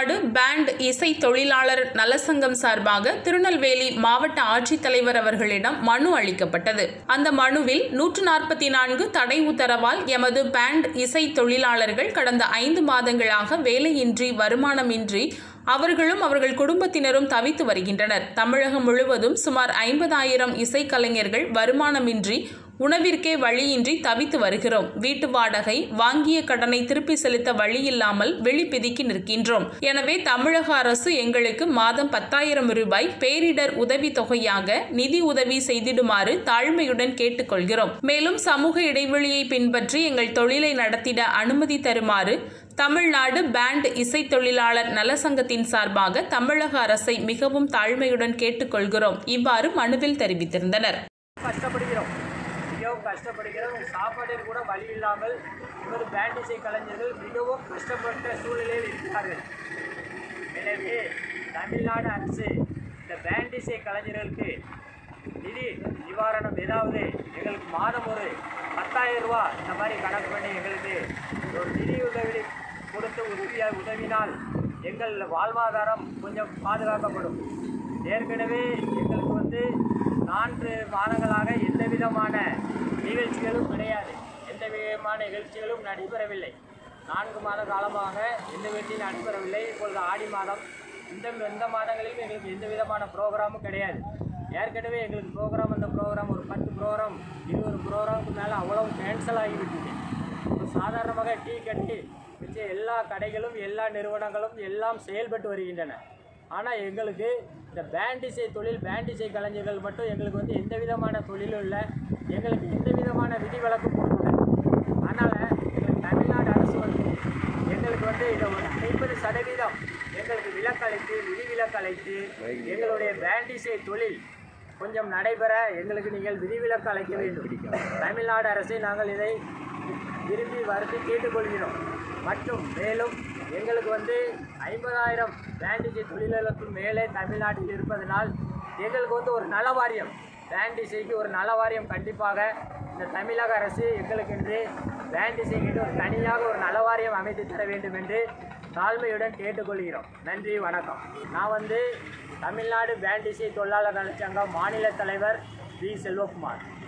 Tamil Nadu pant இசை தொழிலாளர் நலசங்கம் சார்பாக திருநெல்வேலி மாவட்ட ஆட்சித்தலைவர் அவர்களிடம் மனு அளிக்கப்பட்டது அந்த மனுவில் நூற்று நாற்பத்தி நான்கு தடை உத்தரவால் எமது பேண்ட் இசை தொழிலாளர்கள் கடந்த ஐந்து மாதங்களாக வேலையின்றி வருமானமின்றி அவர்களும் அவர்கள் குடும்பத்தினரும் தவித்து வருகின்றனர் தமிழகம் முழுவதும் சுமார் ஐம்பதாயிரம் இசைக்கலைஞர்கள் வருமானமின்றி உணவிற்கே வழியின்றி தவித்து வருகிறோம் வீட்டு வாடகை வாங்கிய கடனை திருப்பி செலுத்த வழியில்லாமல் வெளிப்பிதுக்கி நிற்கின்றோம் எனவே தமிழக அரசு எங்களுக்கு மாதம் பத்தாயிரம் ரூபாய் பேரிடர் உதவி தொகையாக நிதி உதவி செய்திடுமாறு தாழ்மையுடன் கேட்டுக்கொள்கிறோம் மேலும் சமூக இடைவெளியை பின்பற்றி எங்கள் தொழிலை நடத்திட அனுமதி தருமாறு தமிழ்நாடு பேண்ட் இசை தொழிலாளர் நலசங்கத்தின் சார்பாக தமிழக அரசை மிகவும் தாழ்மையுடன் கேட்டுக்கொள்கிறோம் இவ்வாறு மனுவில் தெரிவித்திருந்தனர் கஷ்டப்படுகிறோம் மிகவும் கஷ்டப்படுகிறோம் சாப்பாட்டிற்கு கூட வழி இல்லாமல் இவர் பேண்ட் இசை கலைஞர்கள் மிகவும் கஷ்டப்பட்ட சூழ்நிலையில் இருக்கிறார்கள் எனவே தமிழ்நாடு அரசு இந்த பேண்ட் இசை கலைஞர்களுக்கு நிதி நிவாரணம் ஏதாவது எங்களுக்கு மாதம் ஒரு பத்தாயிரம் ரூபா இந்த மாதிரி கணக்கு பண்ணி எங்களுக்கு ஒரு நிதி உதவி கொடுத்து உதவியா உதவினால் எங்கள் வாழ்வாதாரம் கொஞ்சம் பாதுகாக்கப்படும் ஏற்கனவே எங்களுக்கு வந்து நான்கு மாதங்களாக எந்த விதமான நிகழ்ச்சிகளும் கிடையாது எந்த விதமான நிகழ்ச்சிகளும் நடைபெறவில்லை நான்கு மாத காலமாக எந்த வீட்டிலும் நடைபெறவில்லை இப்பொழுது ஆடி மாதம் இந்த இந்த மாதங்களிலும் எங்களுக்கு எந்த விதமான ப்ரோக்ராமும் கிடையாது ஏற்கனவே எங்களுக்கு ப்ரோக்ராம் அந்த ப்ரோக்ராம் ஒரு பத்து ப்ரோக்ராம் இருபது ப்ரோக்ராமுக்கு மேலே அவ்வளவு கேன்சல் ஆகிவிட்டது இப்போ சாதாரணமாக டீ கட்டி வச்ச எல்லா கடைகளும் எல்லா நிறுவனங்களும் எல்லாம் செயல்பட்டு வருகின்றன ஆனால் எங்களுக்கு இந்த பேண்ட் இசை தொழில் பேண்ட் இசை கலைஞர்கள் மட்டும் எங்களுக்கு வந்து எந்த விதமான தொழிலும் இல்லை எங்களுக்கு எந்த விதமான விதிவிலக்கும் கொடுக்கல அதனால் எங்களுக்கு தமிழ்நாடு அரசு வந்து எங்களுக்கு வந்து இதை ஒரு ஐம்பது சதவீதம் எங்களுக்கு விலக்களித்து விதி விலக்களித்து எங்களுடைய பேண்ட் இசை தொழில் கொஞ்சம் நடைபெற எங்களுக்கு நீங்கள் விதிவிலக்கு அளிக்க வேண்டும் தமிழ்நாடு அரசை நாங்கள் இதை விரும்பி வருத்தி கேட்டுக்கொள்கிறோம் மற்றும் மேலும் எங்களுக்கு வந்து ஐம்பதாயிரம் பேண்டிசை தொழிலாளருக்கு மேலே தமிழ்நாட்டில் இருப்பதனால் எங்களுக்கு வந்து ஒரு நல வாரியம் பேண்ட் இசைக்கு ஒரு நல வாரியம் கண்டிப்பாக இந்த தமிழக அரசு எங்களுக்கென்று பேண்ட் இசைக்கு ஒரு தனியாக ஒரு நல வாரியம் அமைத்து தர வேண்டும் என்று தாழ்மையுடன் கேட்டுக்கொள்கிறோம் நன்றி வணக்கம் நான் வந்து தமிழ்நாடு பேண்ட் இசை தொழிலாளர் நலச்சங்கம் மாநில தலைவர் வி செல்வகுமார்